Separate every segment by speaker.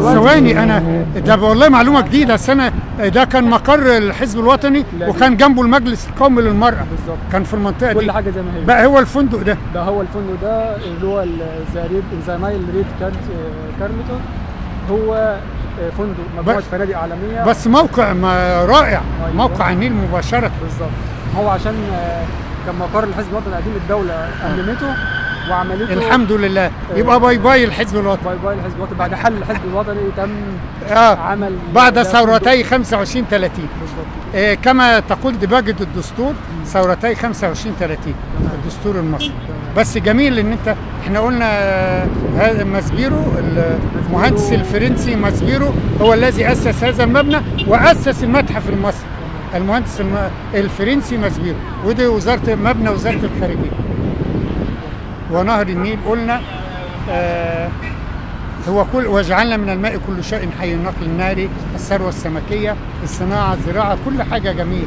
Speaker 1: دلوقتي
Speaker 2: ثواني انا ده والله معلومه جديده أصل انا ده كان مقر الحزب الوطني
Speaker 1: لا.
Speaker 2: وكان جنبه المجلس القومي للمراه
Speaker 1: بالظبط
Speaker 2: كان في المنطقه
Speaker 1: كل
Speaker 2: دي
Speaker 1: حاجه زي ما هي
Speaker 2: بقى هو الفندق ده
Speaker 1: ده هو الفندق ده اللي هو الزاريد زانايل ريد كارت كارلتون هو آه، فندق مجموعه
Speaker 2: بس-
Speaker 1: فنادق عالميه
Speaker 2: بس موقع ما رائع
Speaker 1: أيوة.
Speaker 2: موقع النيل مباشره
Speaker 1: بالظبط هو عشان آه، كان مقر الحزب الوطني القديم الدوله أممته وعملته
Speaker 2: الحمد لله يبقى باي باي الحزب الوطني
Speaker 1: باي باي الحزب الوطني بعد حل الحزب الوطني تم
Speaker 2: اه
Speaker 1: عمل
Speaker 2: بعد
Speaker 1: ده
Speaker 2: ثورتي 25 30
Speaker 1: بالظبط
Speaker 2: آه كما تقول دباجة الدستور ثورتي 25 30 الدستور المصري بس جميل ان انت احنا قلنا آه، هذا ماسبيرو المهندس الفرنسي ماسبيرو هو الذي اسس هذا المبنى واسس المتحف المصري المهندس الم- الفرنسي ماسبيرو ودي وزاره مبنى وزاره الخارجيه ونهر النيل قلنا آه هو كل وجعلنا من الماء كل شيء حي النقل الناري الثروه السمكيه الصناعه الزراعه كل حاجه جميله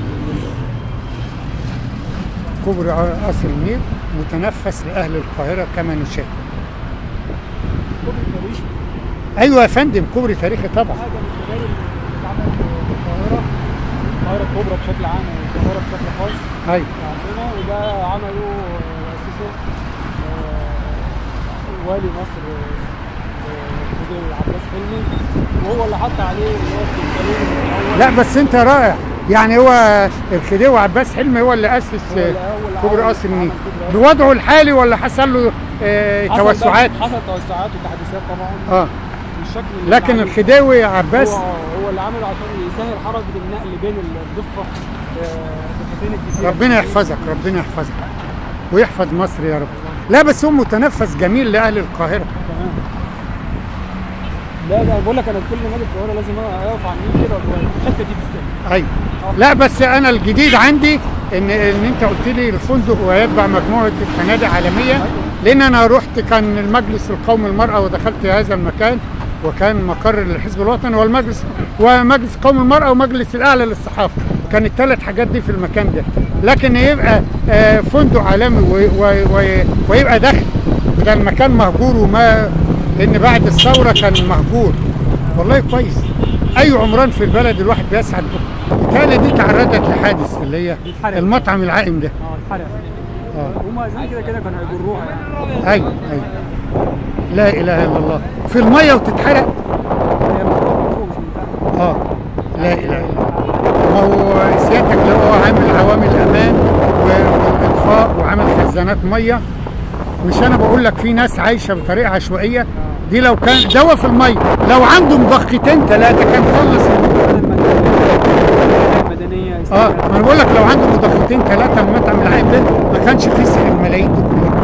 Speaker 2: كوبري قصر النيل متنفس لاهل القاهره كما نشاء
Speaker 1: كوبري التاريخ
Speaker 2: ايوه يا فندم كوبري تاريخي طبعا
Speaker 1: حاجه من الكباري اللي اتعملت في القاهره القاهره الكبرى بشكل عام والقاهره بشكل خاص
Speaker 2: ايوه
Speaker 1: عندنا وده عمله واسسه آه، والي مصر الدكتور عباس حلمي وهو اللي حط عليه اللي هو التمثالين من الاول
Speaker 2: لا بس انت رائع يعني هو الخديوي عباس حلمي هو اللي اسس
Speaker 1: هو اللي أول
Speaker 2: كوبري
Speaker 1: عمل-
Speaker 2: قصر النيل
Speaker 1: عمل كوبري قصر.
Speaker 2: بوضعه الحالي ولا حصل له آه
Speaker 1: حصل
Speaker 2: توسعات
Speaker 1: بقى- حصل توسعات وتحديثات طبعا
Speaker 2: اه
Speaker 1: بالشكل اللي
Speaker 2: لكن
Speaker 1: عمله.
Speaker 2: الخديوي عباس
Speaker 1: هو هو اللي عمله عشان يسهل حركه النقل بين الضفه آه، ضفتين الجزيره
Speaker 2: ربنا يحفظك ربنا يحفظك ويحفظ مصر يا رب لا بس هو متنفس جميل لاهل القاهره
Speaker 1: تمام لا لا بقول لك انا كل ما اجي القاهره لازم اقف على النيل كده وأتوقف. الحته دي بالذات
Speaker 2: ايوه لا بس انا الجديد عندي ان ان انت قلت لي الفندق ويتبع مجموعه فنادق عالميه لان انا رحت كان المجلس القومي للمراه ودخلت هذا المكان وكان مقر للحزب الوطني والمجلس ومجلس قومي المراه ومجلس الاعلى للصحافه كان الثلاث حاجات دي في المكان ده لكن يبقى آه، فندق عالمي و- و- و- ويبقى داخل ده المكان مهجور وما لان بعد الثوره كان مهجور والله كويس اي عمران في البلد الواحد بيسعد به بالتالي دي تعرضت لحادث اللي هي
Speaker 1: الحرق.
Speaker 2: المطعم العائم ده
Speaker 1: اه الحرق
Speaker 2: اه
Speaker 1: هما زي كده كده كانوا هيجروها يعني
Speaker 2: ايوه ايوه لا اله الا الله في الميه وتتحرق
Speaker 1: هي مكتوبة فوق مش من تحت.
Speaker 2: اه لا اله الا الله ما هو سيادتك لو هو عامل عوامل امان و- والاطفاء وعامل خزانات ميه مش انا بقول لك في ناس عايشه بطريقه عشوائيه دي لو كان دوا في الميه لو عنده مضختين ثلاثه كان خلص
Speaker 1: المدنيه
Speaker 2: اه ما انا بقول لك لو عنده مضختين ثلاثه المطعم العائم ده ما كانش خسر الملايين دي كلها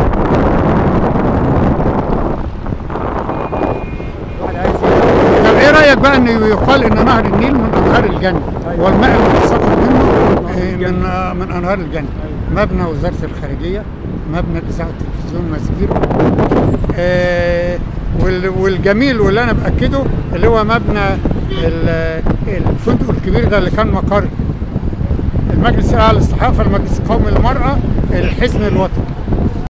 Speaker 1: واحد عايز
Speaker 2: طب ايه رايك بقى ان يقال ان نهر النيل من انهار الجنه
Speaker 1: أيوة.
Speaker 2: والماء المنسقط منه آه، من آه، من انهار الجنه مبنى وزاره الخارجيه مبنى الاذاعه والتلفزيون مسبيرو آه وال- والجميل واللي انا باكده اللي هو مبنى ال- الفندق الكبير ده اللي كان مقر المجلس الاعلى للصحافه المجلس القومي للمراه الحزن الوطني